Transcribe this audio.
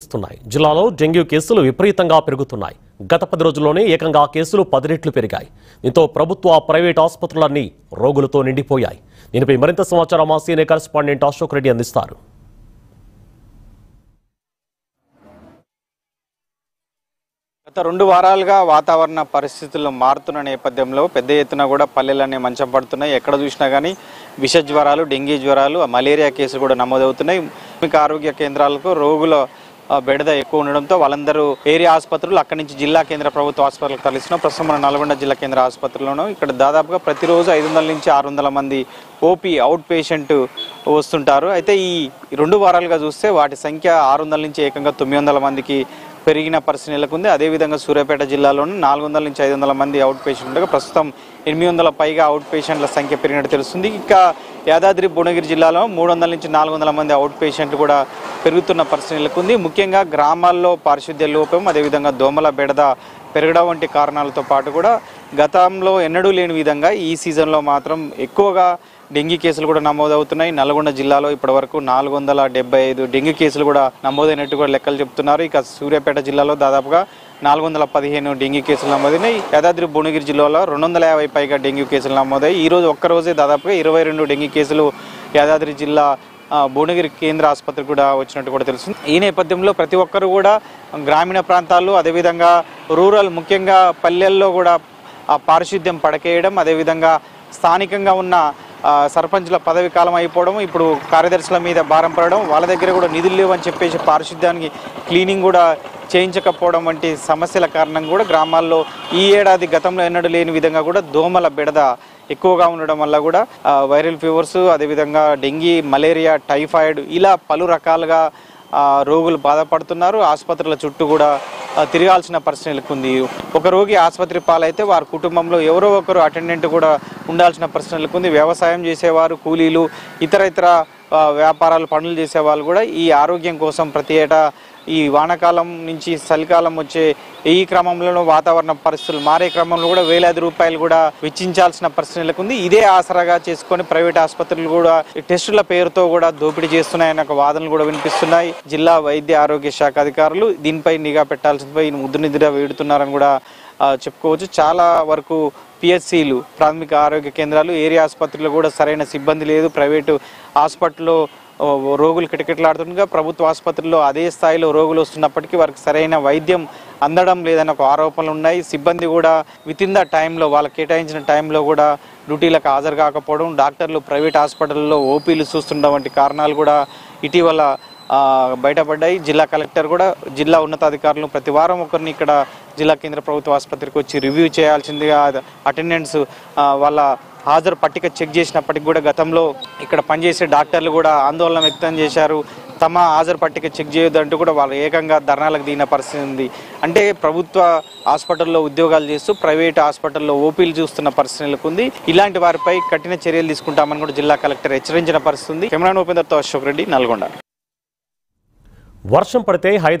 వినిపిస్తున్నాయి జిల్లాలో డెంగ్యూ కేసులు విపరీతంగా పెరుగుతున్నాయి గత పది రోజుల్లోనే ఏకంగా కేసులు పది రెట్లు పెరిగాయి దీంతో ప్రభుత్వ ప్రైవేట్ ఆసుపత్రులన్నీ రోగులతో నిండిపోయాయి దీనిపై మరింత సమాచారం మా సీనియర్ కరెస్పాండెంట్ అశోక్ రెడ్డి అందిస్తారు గత రెండు వారాలుగా వాతావరణ పరిస్థితులు మారుతున్న నేపథ్యంలో పెద్ద ఎత్తున కూడా పల్లెలన్నీ మంచం పడుతున్నాయి ఎక్కడ చూసినా కానీ విష జ్వరాలు డెంగీ జ్వరాలు మలేరియా కేసులు కూడా నమోదవుతున్నాయి ప్రాథమిక ఆరోగ్య కేంద్రాలకు రోగుల ఆ, బెడద ఎక్కువ ఉండడంతో వాళ్ళందరూ ఏరియా ఆసుపత్రులు అక్కడి నుంచి జిల్లా కేంద్ర ప్రభుత్వ ఆసుపత్రులకు తరలిస్తున్నాం ప్రస్తుతం మన నల్గొండ జిల్లా కేంద్ర ఆసుపత్రిలోనూ ఇక్కడ దాదాపుగా ప్రతిరోజు ఐదు వందల నుంచి ఆరు వందల మంది ఓపీ అవుట్ పేషెంట్ వస్తుంటారు అయితే ఈ రెండు వారాలుగా చూస్తే వాటి సంఖ్య ఆరు వందల నుంచి ఏకంగా తొమ్మిది వందల మందికి పెరిగిన పరిస్థితి నెలకొంది అదేవిధంగా సూర్యాపేట జిల్లాలోని నాలుగు వందల నుంచి ఐదు వందల మంది అవుట్ పేషెంట్ ఉండగా ప్రస్తుతం ఎనిమిది వందల పైగా అవుట్ పేషెంట్ల సంఖ్య పెరిగినట్టు తెలుస్తుంది ఇంకా యాదాద్రి భువనగిరి జిల్లాలో మూడు వందల నుంచి నాలుగు వందల మంది అవుట్ పేషెంట్లు కూడా పెరుగుతున్న పరిస్థితి నెలకొంది ముఖ్యంగా గ్రామాల్లో పారిశుద్ధ్య లోపం అదేవిధంగా దోమల బెడద పెరగడం వంటి కారణాలతో పాటు కూడా గతంలో ఎన్నడూ లేని విధంగా ఈ సీజన్లో మాత్రం ఎక్కువగా డెంగీ కేసులు కూడా నమోదవుతున్నాయి నల్గొండ జిల్లాలో ఇప్పటివరకు నాలుగు వందల డెబ్బై ఐదు డెంగీ కేసులు కూడా నమోదైనట్టు కూడా లెక్కలు చెప్తున్నారు ఇక సూర్యాపేట జిల్లాలో దాదాపుగా నాలుగు వందల పదిహేను డెంగీ కేసులు నమోదైనాయి యాదాద్రి భువనగిరి జిల్లాలో రెండు వందల యాభై పైగా డెంగ్యూ కేసులు నమోదయ్యాయి ఈ రోజు ఒక్కరోజే దాదాపుగా ఇరవై రెండు డెంగీ కేసులు యాదాద్రి జిల్లా ఆ, భువనగిరి కేంద్ర ఆసుపత్రి కూడా వచ్చినట్టు కూడా తెలుస్తుంది ఈ నేపథ్యంలో ప్రతి ఒక్కరు కూడా గ్రామీణ ప్రాంతాల్లో అదేవిధంగా రూరల్ ముఖ్యంగా పల్లెల్లో కూడా ఆ పారిశుద్ధ్యం పడకేయడం అదేవిధంగా స్థానికంగా ఉన్న ఆ, సర్పంచ్ల పదవి కాలం అయిపోవడం ఇప్పుడు కార్యదర్శుల మీద భారం పడడం వాళ్ళ దగ్గర కూడా నిధులు లేవని చెప్పేసి పారిశుద్ధ్యానికి క్లీనింగ్ కూడా చేయించకపోవడం వంటి సమస్యల కారణంగా కూడా గ్రామాల్లో ఈ ఏడాది గతంలో ఎన్నడూ లేని విధంగా కూడా దోమల బెడద ఎక్కువగా ఉండడం వల్ల కూడా ఆ, వైరల్ ఫీవర్స్ అదేవిధంగా డెంగీ మలేరియా టైఫాయిడ్ ఇలా పలు రకాలుగా ఆ, రోగులు బాధపడుతున్నారు ఆసుపత్రుల చుట్టూ కూడా ఆ, తిరగాల్సిన పరిస్థితి నెలకొంది ఒక రోగి ఆసుపత్రి పాలైతే వారి కుటుంబంలో ఎవరో ఒకరు అటెండెంట్ కూడా ఉండాల్సిన పరిస్థితి నెలకొంది వ్యవసాయం చేసేవారు కూలీలు ఇతర ఇతర ఆ, వ్యాపారాలు పనులు చేసే వాళ్ళు కూడా ఈ ఆరోగ్యం కోసం ప్రతి ఏటా ఈ వానాకాలం నుంచి చలికాలం వచ్చే ఈ క్రమంలో వాతావరణ పరిస్థితులు మారే క్రమంలో కూడా వేలాది రూపాయలు కూడా వెచ్చించాల్సిన పరిస్థితి నెలకొంది ఇదే ఆసరాగా చేసుకొని ప్రైవేట్ ఆసుపత్రులు కూడా ఈ టెస్టుల పేరుతో కూడా దోపిడీ చేస్తున్నాయన్న ఒక వాదనలు కూడా వినిపిస్తున్నాయి జిల్లా వైద్య ఆరోగ్య శాఖ అధికారులు దీనిపై నిఘా పెట్టాల్సిందిపై ముద్దు నిద్ర వేడుతున్నారని కూడా ఆ, చెప్పుకోవచ్చు చాలా వరకు పిహెచ్సిలు ప్రాథమిక ఆరోగ్య కేంద్రాలు ఏరియా ఆసుపత్రులు కూడా సరైన సిబ్బంది లేదు ప్రైవేటు హాస్పిటల్లో ఓ, రోగులు కిటకిటలాడుతుండగా ప్రభుత్వ ఆసుపత్రుల్లో అదే స్థాయిలో రోగులు వస్తున్నప్పటికీ వారికి సరైన వైద్యం అందడం లేదన్న ఒక ఆరోపణలు ఉన్నాయి సిబ్బంది కూడా విత్ ఇన్ ద టైంలో వాళ్ళకి కేటాయించిన టైంలో కూడా డ్యూటీలకు హాజరు కాకపోవడం డాక్టర్లు ప్రైవేట్ హాస్పిటల్లో ఓపీలు చూస్తుండడం వంటి కారణాలు కూడా ఇటీవల ఆ, బయటపడ్డాయి జిల్లా కలెక్టర్ కూడా జిల్లా ఉన్నతాధికారులు ప్రతి వారం ఒకరిని ఇక్కడ జిల్లా కేంద్ర ప్రభుత్వ ఆసుపత్రికి వచ్చి రివ్యూ చేయాల్సిందిగా అటెండెన్స్ వాళ్ళ హాజరు పట్టిక చెక్ చేసినప్పటికి కూడా గతంలో ఇక్కడ పనిచేసే డాక్టర్లు కూడా ఆందోళన వ్యక్తం చేశారు తమ హాజరు పట్టిక చెక్ చేయొద్దంటూ కూడా వాళ్ళు ఏకంగా ధర్నాలకు దిగిన పరిస్థితి ఉంది అంటే ప్రభుత్వ హాస్పిటల్లో ఉద్యోగాలు చేస్తూ ప్రైవేట్ హాస్పిటల్లో ఓపీలు చూస్తున్న పరిస్థితి నెలకొంది ఇలాంటి వారిపై కఠిన చర్యలు తీసుకుంటామని కూడా జిల్లా కలెక్టర్ హెచ్చరించిన పరిస్థితి ఉంది కెమెరాన్ ఉపేందర్తో అశోక్ రెడ్డి నల్గొండ వర్షం పడితే హైదరాబాద్